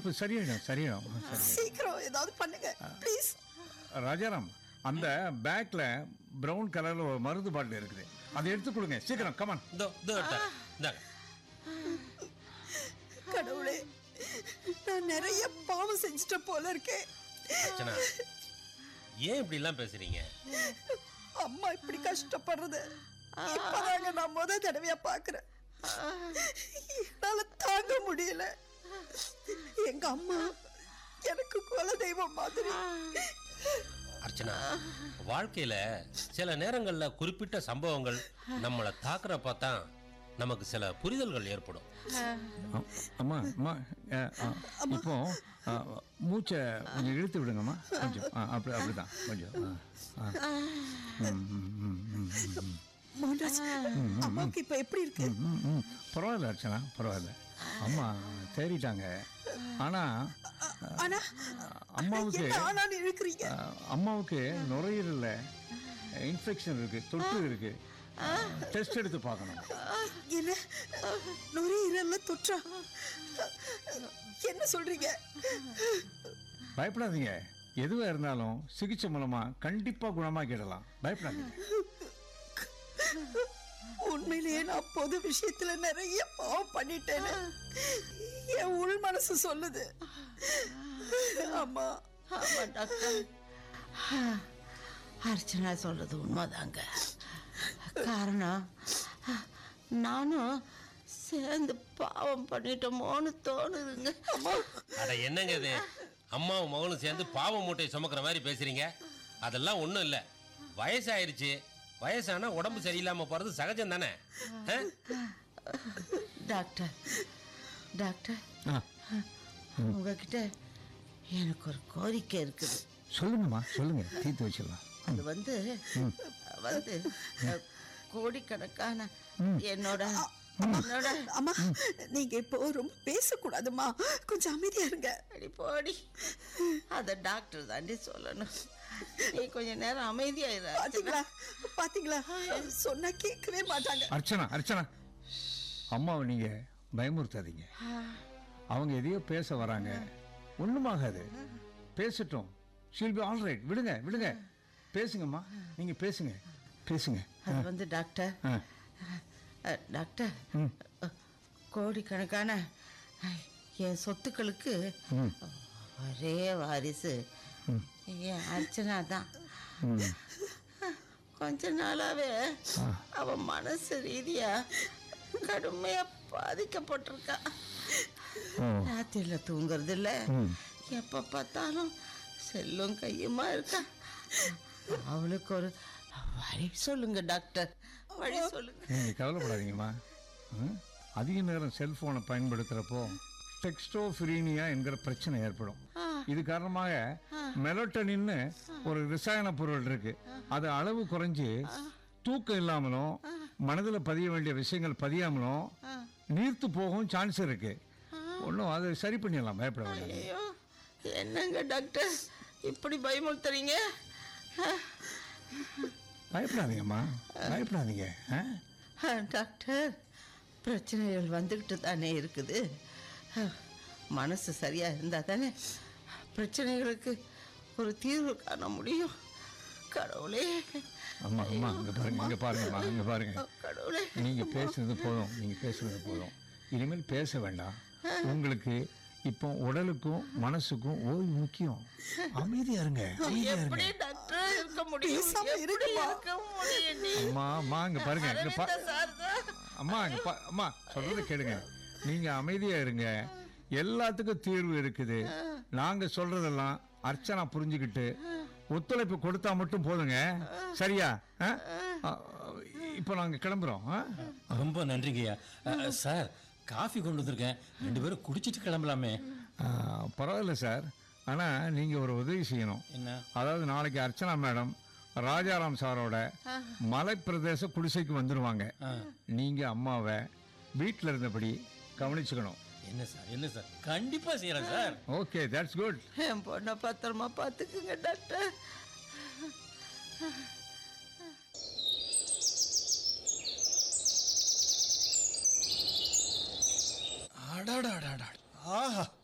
இப்போ சரியாயிடும் சரியாயிடும் சரி சீக்கிரம் ஏதாவது பண்ணுங்க ப்ளீஸ் ராஜாராம் அந்த பேக்ல பிரவுன் கலர்ல ஒரு மருந்து பாட்டில் இருக்குது அதை எடுத்து கொடுங்க சீக்கிரம் கமான் இதோ இதோ எடுத்தேன். இந்தாங்க கடவுளே நான் நிறைய பாவம் செஞ்சுட்ட போல இருக்கேன் அர்ச்சனா ஏன் இப்படி எல்லாம் பேசுறீங்க அம்மா இப்படி கஷ்டப்படுறது இப்பதாங்க நான் முத தடவையா பாக்குறேன் என்னால தாங்க முடியல எங்க அம்மா எனக்கு குல தெய்வம் மாதிரி அர்ச்சனா வாழ்க்கையில சில நேரங்கள்ல குறிப்பிட்ட சம்பவங்கள் நம்மளை தாக்குறப்ப தான் நமக்கு சில புரிதல்கள் ஏற்படும் அம்மா அம்மா அஹ், அஹ், இப்போ அஹ், மூச்சை கொஞ்சம் இழுத்து விடுங்கம்மா கொஞ்சம் அஹ், அப்படி அப்படிதான் கொஞ்சம் அஹ், அஹ். ம், ம், ம், ம், ம். மோகன்ராஜ் அம்மாவுக்கு இப்ப எப்படி இருக்கு ம், ம். பரவாயில்ல அர்ச்சனா பரவாயில்ல அம்மா தேறிட்டாங்க ஆனா ஆனா அம்மாவுக்கு என்ன ஆனான்னு இழுக்கிறீங்க அஹ், அம்மாவுக்கு நுரையீரல்ல இன்ஃபெக்ஷன் இருக்கு தொற்று இருக்கு டெஸ்ட் எடுத்து பார்க்கணும் என்ன நுரையீரல்ல தொற்றா என்ன சொல்றீங்க பயப்படாதீங்க எதுவா இருந்தாலும் சிகிச்சை மூலமா கண்டிப்பா குணமாக்கிடலாம் பயப்படாதீங்க உண்மையிலேயே நான் பொது விஷயத்துல நிறைய பாவம் பண்ணிட்டேன்னு என் உள் மனசு சொல்லுது அம்மா ஆமா டாக்டர் அர்ச்சனா சொல்றது உண்மைதாங்க காரணம் நானும் சேர்ந்து பாவம் பண்ணிட்டோமோன்னு தோணுதுங்க அட என்னங்க இது அம்மாவும் மகனும் சேர்ந்து பாவ மூட்டையை சுமக்கிற மாதிரி பேசுறீங்க அதெல்லாம் ஒன்றும் இல்லை வயசாயிருச்சு வயசானா உடம்பு சரியில்லாம போறது சகஜம் தானே டாக்டர் டாக்டர் ஆ, உங்ககிட்ட எனக்கு ஒரு கோரிக்கை இருக்குது சொல்லுங்கம்மா சொல்லுங்க தீர்த்து வச்சிடலாம் அது வந்து வந்து அஹ், கோடிக்கணக்கான என்னோட என்னோட அம்மா நீங்க இப்போ ரொம்ப பேசக்கூடாதும்மா கொஞ்சம் அமைதியா இருங்க அடி போடி அத டாக்டர் தாண்டி சொல்லணும் நீ கொஞ்ச நேரம் அமைதியாயிரு பாத்தீங்களா பாத்தீங்களா சொன்னா கேட்கவே மாட்டாங்க அர்ச்சனா அர்ச்சனா அம்மாவை நீங்க பயமுறுத்தாதீங்க அவங்க எதையோ பேச வராங்க ஒண்ணுமாகாது பேசட்டும் ஷீல் பி ஆல் ரைட் விடுங்க விடுங்க பேசுங்கம்மா நீங்க பேசுங்க பேசுங்க அது வந்து டாக்டர் ஆ, அஹ், டாக்டர் ம். அஹ், கோடிக்கணக்கான அஹ், என் சொத்துக்களுக்கு ம். ஒரே வாரிசு என் அர்ச்சனா தான் ம். கொஞ்ச நாளாவே அவ மனசு ரீதியா கடுமையா பாதிக்கப்பட்டிருக்கா ஓ ராத்திரில தூங்குறது இல்ல ம். எப்ப பார்த்தாலும் செல்லும் கையுமா இருக்கா அவளுக்கு ஒரு வழி சொல்லுங்க டாக்டர் வழி சொல்லுங்க நீங்க கவலைப்படாதீங்கம்மா ம்? அதிக நேரம் செல்போனை பயன்படுத்துறப்போ டெக்ஸ்டோஃபிரீனியா என்கிற பிரச்சனை ஏற்படும் இது காரணமாக மெலோட்டனின்னு ஒரு ரசாயன பொருள் இருக்கு அது அளவு குறைஞ்சு தூக்கம் இல்லாமலும் மனதில் பதிய வேண்டிய விஷயங்கள் பதியாமலும் நீர்த்து போகவும் சான்ஸ் இருக்கு ஒன்றும் அதை சரி பண்ணிடலாம் பயப்பட வேண்டாம் ஐயோ என்னங்க டாக்டர் இப்படி பயமுறுத்துறீங்க அஹ், பயப்படாதீங்கம்மா பயப்படாதீங்க ஆ? அஹ், டாக்டர் பிரச்சனைகள் வந்துக்கிட்டு தானே இருக்குது அஹ், மனசு சரியா இருந்தா தானே பிரச்சனைகளுக்கு ஒரு தீர்வு காண முடியும் கடவுளே அம்மா அம்மா இங்க பாருங்க இங்க பாருங்கம்மா இங்க பாருங்க கடவுளே நீங்க பேசுனது போதும் நீங்க பேசுனது போதும் இனிமேல் பேச வேண்டாம் உங்களுக்கு இப்போ உடலுக்கும் மனசுக்கும் ஓய்வு முக்கியம் அமைதியா இருங்க அமைதியா எப்படி இருங்க டாக்டர் இருக்க முடியும் பேசாம எப்படி இருங்கம்மா. இருக்க முடியும் நீ அம்மா அம்மா இங்க பாருங்க இங்க பா அரவிந்த சார் தான் அம்மா இங்க பா அம்மா சொல்றத கேளுங்க நீங்க அமைதியா இருங்க எல்லாத்துக்கும் தீர்வு இருக்குது நாங்க சொல்றதெல்லாம் அர்ச்சனா புரிஞ்சுக்கிட்டு ஒத்துழைப்பு கொடுத்தா மட்டும் போதுங்க சரியா ஆ? ஆ, இப்போ நாங்க கிளம்புறோம் ஆ? ரொம்ப நன்றிங்கய்யா அஹ், சார் காஃபி கொண்டு வந்திருக்கேன் ரெண்டு பேரும் குடிச்சிட்டு கிளம்பலாமே ஆ, பரவாயில்ல சார் ஆனால் நீங்கள் ஒரு உதவி செய்யணும் என்ன அதாவது நாளைக்கு அர்ச்சனா மேடம் ராஜாராம் சாரோட மலைப்பிரதேச குடிசைக்கு வந்துடுவாங்க நீங்கள் அம்மாவை வீட்டில் இருந்தபடி கவனிச்சுக்கணும் என்ன சார் என்ன சார் கண்டிப்பா செய்யறேன் சார் ஓகே தட்ஸ் குட் என் பொண்ணை பத்திரமா பார்த்துக்குங்க டாக்டர் அடாடாடாடா ஆஹா